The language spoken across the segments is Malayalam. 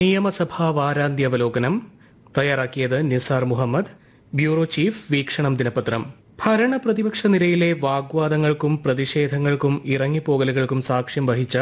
നിയമസഭാ വാരാന്ത്യാവലോകനം തയ്യാറാക്കിയത് നിസാർ മുഹമ്മദ് ബ്യൂറോ ചീഫ് വീക്ഷണം ദിനപത്രം ഭരണ പ്രതിപക്ഷ നിരയിലെ വാഗ്വാദങ്ങൾക്കും പ്രതിഷേധങ്ങൾക്കും ഇറങ്ങിപ്പോകലുകൾക്കും സാക്ഷ്യം വഹിച്ച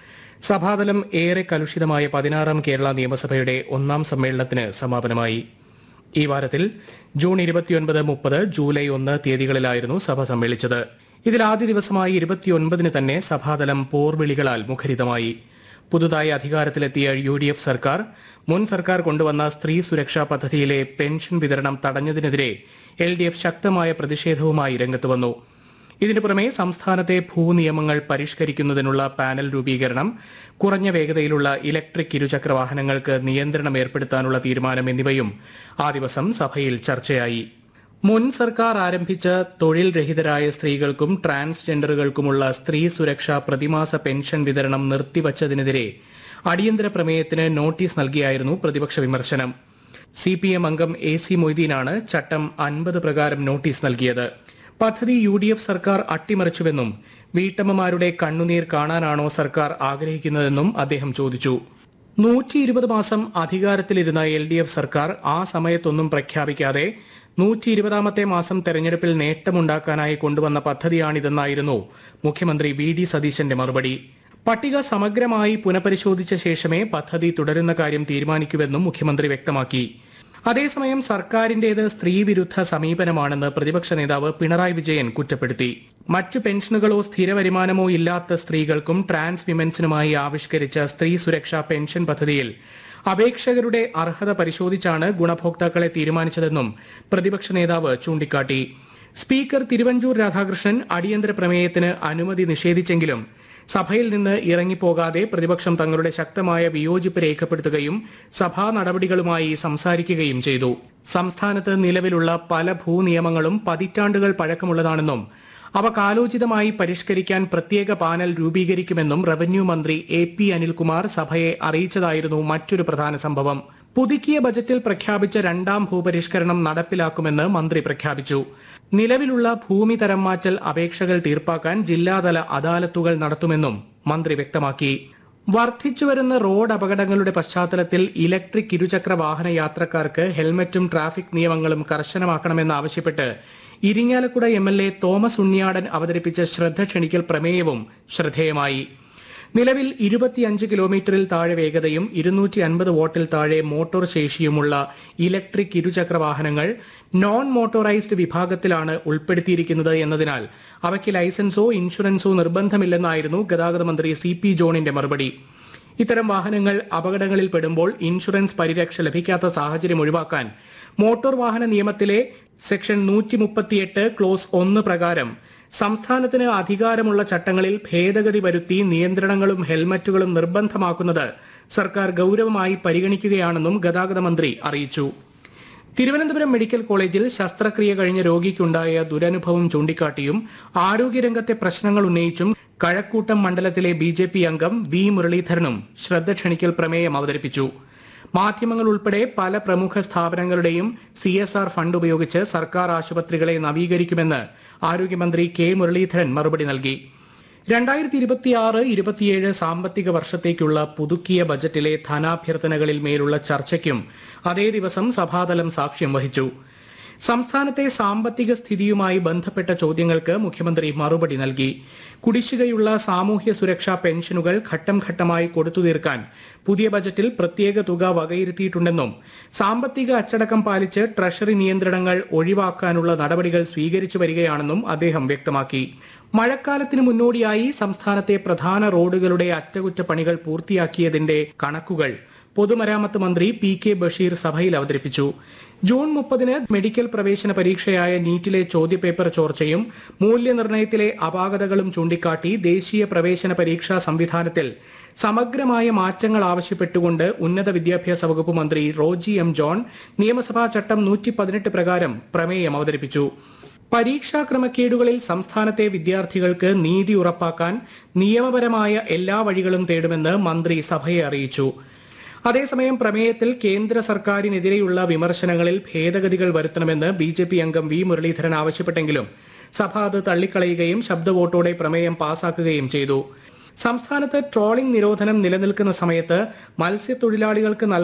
സഭാതലം ഏറെ കലുഷിതമായ പതിനാറാം കേരള നിയമസഭയുടെ ഒന്നാം സമ്മേളനത്തിന് സമാപനമായി ഈ വാരത്തിൽ ജൂൺ ഇരുപത്തിയൊൻപത് മുപ്പത് ജൂലൈ ഒന്ന് തീയതികളിലായിരുന്നു സഭ സമ്മേളിച്ചത് ഇതിൽ ആദ്യ ദിവസമായി ഇരുപത്തിയൊൻപതിന് തന്നെ സഭാതലം പോർവിളികളാൽ മുഖരിതമായി പുതുതായി അധികാരത്തിലെത്തിയ യു ഡി എഫ് സർക്കാർ മുൻ സർക്കാർ കൊണ്ടുവന്ന സ്ത്രീ സുരക്ഷാ പദ്ധതിയിലെ പെൻഷൻ വിതരണം തടഞ്ഞതിനെതിരെ എൽ ഡി എഫ് ശക്തമായ പ്രതിഷേധവുമായി രംഗത്ത് വന്നു ഇതിനു പുറമെ സംസ്ഥാനത്തെ ഭൂനിയമങ്ങൾ പരിഷ്കരിക്കുന്നതിനുള്ള പാനൽ രൂപീകരണം കുറഞ്ഞ വേഗതയിലുള്ള ഇലക്ട്രിക് ഇരുചക്ര വാഹനങ്ങൾക്ക് നിയന്ത്രണം ഏർപ്പെടുത്താനുള്ള തീരുമാനം എന്നിവയും ആ ദിവസം സഭയിൽ ചർച്ചയായി മുൻ സർക്കാർ ആരംഭിച്ച തൊഴിൽ രഹിതരായ സ്ത്രീകൾക്കും ട്രാൻസ്ജെൻഡറുകൾക്കുമുള്ള സ്ത്രീ സുരക്ഷാ പ്രതിമാസ പെൻഷൻ വിതരണം നിർത്തിവച്ചതിനെതിരെ അടിയന്തര പ്രമേയത്തിന് നോട്ടീസ് നൽകിയായിരുന്നു പ്രതിപക്ഷ വിമർശനം സി പി എം അംഗം എ സി മൊയ്തീനാണ് ചട്ടം അൻപത് പ്രകാരം നോട്ടീസ് നൽകിയത് പദ്ധതി യു ഡി എഫ് സർക്കാർ അട്ടിമറിച്ചുവെന്നും വീട്ടമ്മമാരുടെ കണ്ണുനീർ കാണാനാണോ സർക്കാർ ആഗ്രഹിക്കുന്നതെന്നും അദ്ദേഹം ചോദിച്ചു നൂറ്റി ഇരുപത് മാസം അധികാരത്തിലിരുന്ന എൽ ഡി എഫ് സർക്കാർ ആ സമയത്തൊന്നും പ്രഖ്യാപിക്കാതെ നൂറ്റി ഇരുപതാമത്തെ മാസം തെരഞ്ഞെടുപ്പിൽ നേട്ടമുണ്ടാക്കാനായി കൊണ്ടുവന്ന പദ്ധതിയാണിതെന്നായിരുന്നു മുഖ്യമന്ത്രി വി ഡി സതീശന്റെ മറുപടി പട്ടിക സമഗ്രമായി പുനഃപരിശോധിച്ച ശേഷമേ പദ്ധതി തുടരുന്ന കാര്യം തീരുമാനിക്കൂവെന്നും മുഖ്യമന്ത്രി വ്യക്തമാക്കി അതേസമയം സർക്കാരിന്റേത് സ്ത്രീവിരുദ്ധ സമീപനമാണെന്ന് പ്രതിപക്ഷ നേതാവ് പിണറായി വിജയൻ കുറ്റപ്പെടുത്തി മറ്റു പെൻഷനുകളോ സ്ഥിര വരുമാനമോ ഇല്ലാത്ത സ്ത്രീകൾക്കും ട്രാൻസ് വിമൻസിനുമായി ആവിഷ്കരിച്ച സ്ത്രീ സുരക്ഷാ പെൻഷൻ പദ്ധതിയിൽ അപേക്ഷകരുടെ അർഹത പരിശോധിച്ചാണ് ഗുണഭോക്താക്കളെ തീരുമാനിച്ചതെന്നും പ്രതിപക്ഷ നേതാവ് ചൂണ്ടിക്കാട്ടി സ്പീക്കർ തിരുവഞ്ചൂർ രാധാകൃഷ്ണൻ അടിയന്തര പ്രമേയത്തിന് അനുമതി നിഷേധിച്ചെങ്കിലും സഭയിൽ നിന്ന് ഇറങ്ങിപ്പോകാതെ പ്രതിപക്ഷം തങ്ങളുടെ ശക്തമായ വിയോജിപ്പ് രേഖപ്പെടുത്തുകയും സഭാ നടപടികളുമായി സംസാരിക്കുകയും ചെയ്തു സംസ്ഥാനത്ത് നിലവിലുള്ള പല ഭൂനിയമങ്ങളും പതിറ്റാണ്ടുകൾ പഴക്കമുള്ളതാണെന്നും അവ കാലോചിതമായി പരിഷ്കരിക്കാൻ പ്രത്യേക പാനൽ രൂപീകരിക്കുമെന്നും റവന്യൂ മന്ത്രി എ പി അനിൽകുമാർ സഭയെ അറിയിച്ചതായിരുന്നു മറ്റൊരു പ്രധാന സംഭവം പുതുക്കിയ ബജറ്റിൽ പ്രഖ്യാപിച്ച രണ്ടാം ഭൂപരിഷ്കരണം നടപ്പിലാക്കുമെന്ന് മന്ത്രി പ്രഖ്യാപിച്ചു നിലവിലുള്ള ഭൂമി തരം മാറ്റൽ അപേക്ഷകൾ തീർപ്പാക്കാൻ ജില്ലാതല അദാലത്തുകൾ നടത്തുമെന്നും മന്ത്രി വ്യക്തമാക്കി വർദ്ധിച്ചുവരുന്ന റോഡ് അപകടങ്ങളുടെ പശ്ചാത്തലത്തിൽ ഇലക്ട്രിക് ഇരുചക്ര വാഹന യാത്രക്കാർക്ക് ഹെൽമറ്റും ട്രാഫിക് നിയമങ്ങളും കർശനമാക്കണമെന്നാവശ്യപ്പെട്ട് Irinjalakuda M L A Thomas Unniyadan അവതരിപ്പിച്ച ശ്രദ്ധ ക്ഷണിക്കൽ പ്രമേയവും ശ്രദ്ധേയമായി നിലവിൽ ഇരുപത്തിയഞ്ച് കിലോമീറ്ററിൽ താഴെ വേഗതയും ഇരുന്നൂറ്റി അൻപത് വോട്ടിൽ താഴെ മോട്ടോർ ശേഷിയുമുള്ള ഇലക്ട്രിക് ഇരുചക്ര വാഹനങ്ങൾ നോൺ മോട്ടോറൈസ്ഡ് വിഭാഗത്തിലാണ് ഉൾപ്പെടുത്തിയിരിക്കുന്നത് എന്നതിനാൽ അവയ്ക്ക് ലൈസൻസോ ഇൻഷുറൻസോ നിർബന്ധമില്ലെന്നായിരുന്നു ഗതാഗത മന്ത്രി സി പി ജോണിന്റെ മറുപടി ഇത്തരം വാഹനങ്ങൾ അപകടങ്ങളിൽ പെടുമ്പോൾ ഇൻഷുറൻസ് പരിരക്ഷ ലഭിക്കാത്ത സാഹചര്യം ഒഴിവാക്കാൻ മോട്ടോർ വാഹന നിയമത്തിലെ സെക്ഷൻ നൂറ്റി മുപ്പത്തിയെട്ട് ക്ലോസ് ഒന്ന് പ്രകാരം സംസ്ഥാനത്തിന് അധികാരമുള്ള ചട്ടങ്ങളിൽ ഭേദഗതി വരുത്തി നിയന്ത്രണങ്ങളും ഹെൽമറ്റുകളും നിർബന്ധമാക്കുന്നത് സർക്കാർ ഗൌരവമായി പരിഗണിക്കുകയാണെന്നും ഗതാഗത മന്ത്രി അറിയിച്ചു തിരുവനന്തപുരം മെഡിക്കൽ കോളേജിൽ ശസ്ത്രക്രിയ കഴിഞ്ഞ രോഗിക്കുണ്ടായ ദുരനുഭവം ചൂണ്ടിക്കാട്ടിയും ആരോഗ്യരംഗത്തെ പ്രശ്നങ്ങൾ ഉന്നയിച്ചും കഴക്കൂട്ടം മണ്ഡലത്തിലെ ബി ജെ പി അംഗം വി മുരളീധരനും ശ്രദ്ധ ക്ഷണിക്കൽ പ്രമേയം അവതരിപ്പിച്ചു മാധ്യമങ്ങൾ ഉൾപ്പെടെ പല പ്രമുഖ സ്ഥാപനങ്ങളുടെയും സി എസ് ആർ ഫണ്ട് ഉപയോഗിച്ച് സർക്കാർ ആശുപത്രികളെ നവീകരിക്കുമെന്ന് ആരോഗ്യമന്ത്രി കെ മുരളീധരൻ മറുപടി നൽകി രണ്ടായിരത്തി ഇരുപത്തിയാറ് ഇരുപത്തിയേഴ് സാമ്പത്തിക വർഷത്തേക്കുള്ള പുതുക്കിയ ബജറ്റിലെ ധനാഭ്യർത്ഥനകളിൽ മേലുള്ള ചർച്ചയ്ക്കും അതേ ദിവസം സഭാതലം സാക്ഷ്യം വഹിച്ചു സംസ്ഥാനത്തെ സാമ്പത്തിക സ്ഥിതിയുമായി ബന്ധപ്പെട്ട ചോദ്യങ്ങൾക്ക് മുഖ്യമന്ത്രി മറുപടി നൽകി കുടിശ്ശികയുള്ള സാമൂഹ്യ സുരക്ഷാ പെൻഷനുകൾ ഘട്ടം ഘട്ടമായി കൊടുത്തു തീർക്കാൻ പുതിയ ബജറ്റിൽ പ്രത്യേക തുക വകയിരുത്തിയിട്ടുണ്ടെന്നും സാമ്പത്തിക അച്ചടക്കം പാലിച്ച് ട്രഷറി നിയന്ത്രണങ്ങൾ ഒഴിവാക്കാനുള്ള നടപടികൾ സ്വീകരിച്ചു വരികയാണെന്നും അദ്ദേഹം വ്യക്തമാക്കി മഴക്കാലത്തിന് മുന്നോടിയായി സംസ്ഥാനത്തെ പ്രധാന റോഡുകളുടെ അറ്റകുറ്റപ്പണികൾ പൂർത്തിയാക്കിയതിന്റെ കണക്കുകൾ പൊതുമരാമത്ത് മന്ത്രി പി കെ ബഷീർ സഭയിൽ അവതരിപ്പിച്ചു ജൂൺ മുപ്പതിന് മെഡിക്കൽ പ്രവേശന പരീക്ഷയായ നീറ്റിലെ ചോദ്യപേപ്പർ ചോർച്ചയും മൂല്യനിർണ്ണയത്തിലെ അപാകതകളും ചൂണ്ടിക്കാട്ടി ദേശീയ പ്രവേശന പരീക്ഷാ സംവിധാനത്തിൽ സമഗ്രമായ മാറ്റങ്ങൾ ആവശ്യപ്പെട്ടുകൊണ്ട് ഉന്നത വിദ്യാഭ്യാസ വകുപ്പ് മന്ത്രി റോജി എം ജോൺ നിയമസഭാ ചട്ടം നൂറ്റി പതിനെട്ട് പ്രകാരം പ്രമേയം അവതരിപ്പിച്ചു പരീക്ഷാ ക്രമക്കേടുകളിൽ സംസ്ഥാനത്തെ വിദ്യാർത്ഥികൾക്ക് നീതി ഉറപ്പാക്കാൻ നിയമപരമായ എല്ലാ വഴികളും തേടുമെന്ന് മന്ത്രി സഭയെ അറിയിച്ചു അതേസമയം പ്രമേയത്തിൽ കേന്ദ്ര സർക്കാരിനെതിരെയുള്ള വിമർശനങ്ങളിൽ ഭേദഗതികൾ വരുത്തണമെന്ന് ബി ജെ പി അംഗം വി മുരളീധരൻ ആവശ്യപ്പെട്ടെങ്കിലും സഭ അത് തള്ളിക്കളയുകയും ശബ്ദവോട്ടോടെ പ്രമേയം പാസാക്കുകയും ചെയ്തു സംസ്ഥാനത്ത് ട്രോളിംഗ് നിരോധനം നിലനിൽക്കുന്ന സമയത്ത് മത്സ്യത്തൊഴിലാളികൾക്ക് നൽകുന്ന